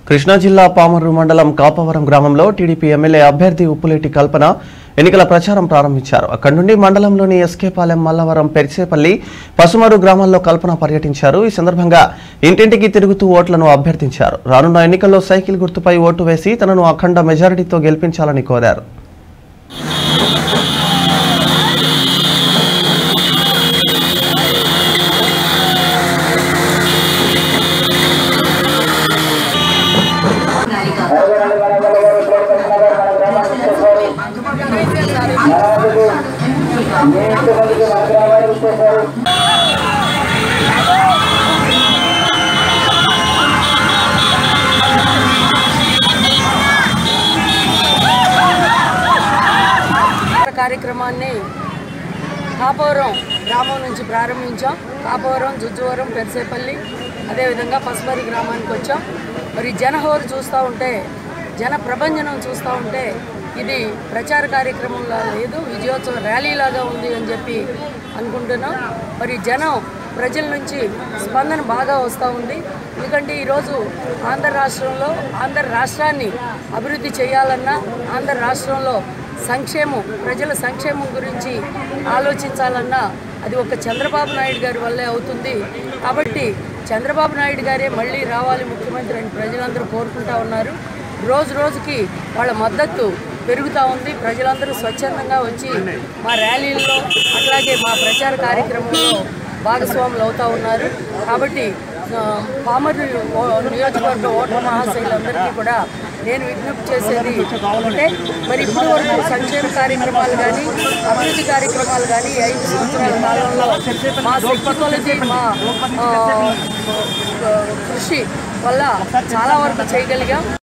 కృష్ణా జిల్లా పామర్రు మండలం కాపవరం గ్రామంలో టీడీపీ ఎమ్మెల్యే అభ్యర్థి ఉప్పులేటి కల్పన ఎన్నికల ప్రచారం ప్రారంభించారు అక్కడి నుండి మండలంలోని ఎస్కేపాలెం మల్లవరం పెరిసేపల్లి పసుమరు గ్రామాల్లో కల్పన పర్యటించారు ఈ సందర్భంగా ఇంటింటికి తిరుగుతూ ఓట్లను అభ్యర్థించారు రానున్న ఎన్నికల్లో సైకిల్ గుర్తుపై ఓటు వేసి తనను అఖండ మెజారిటీతో గెలిపించాలని కోరారు కార్యక్రమాన్ని కాపవరం గ్రామం నుంచి ప్రారంభించాం కాపవరం జుజ్జువరం పెరసేపల్లి అదేవిధంగా పసుమరి గ్రామానికి వచ్చాం మరి జనహోరు చూస్తూ ఉంటే జన ప్రభంజనం చూస్తూ ఉంటే ఇది ప్రచార కార్యక్రమంలా లేదు విజయోత్సవ ర్యాలీలాగా ఉంది అని చెప్పి అనుకుంటున్నాం మరి జనం ప్రజల నుంచి స్పందన బాగా వస్తూ ఉంది ఎందుకంటే ఈరోజు ఆంధ్ర రాష్ట్రంలో ఆంధ్ర రాష్ట్రాన్ని అభివృద్ధి చేయాలన్నా ఆంధ్ర రాష్ట్రంలో సంక్షేమం ప్రజల సంక్షేమం గురించి ఆలోచించాలన్నా అది ఒక చంద్రబాబు నాయుడు గారి వల్లే అవుతుంది కాబట్టి చంద్రబాబు నాయుడు గారే మళ్ళీ రావాలి ముఖ్యమంత్రి అని ప్రజలందరూ కోరుకుంటా ఉన్నారు రోజు రోజుకి వాళ్ళ మద్దతు పెరుగుతూ ఉంది ప్రజలందరూ స్వచ్ఛందంగా వచ్చి మా ర్యాలీల్లో అట్లాగే మా ప్రచార కార్యక్రమంలో భాగస్వాములు అవుతూ ఉన్నారు కాబట్టి ఆ, పామరు ఓ- నియోజకవర్గ ఓటర్ మహాశైలందరికీ కూడా నేను విజ్ఞప్తి చేసేది అంటే మరి ఇప్పటి వరకు సంక్షేమ కార్యక్రమాలు కానీ అభివృద్ధి కార్యక్రమాలు కానీ ఈ ఐదు సంవత్సరాల కాలంలో మా శక్తి కొలది మా ఆ, కృషి వల్ల చాలా వరకు చేయగలిగాం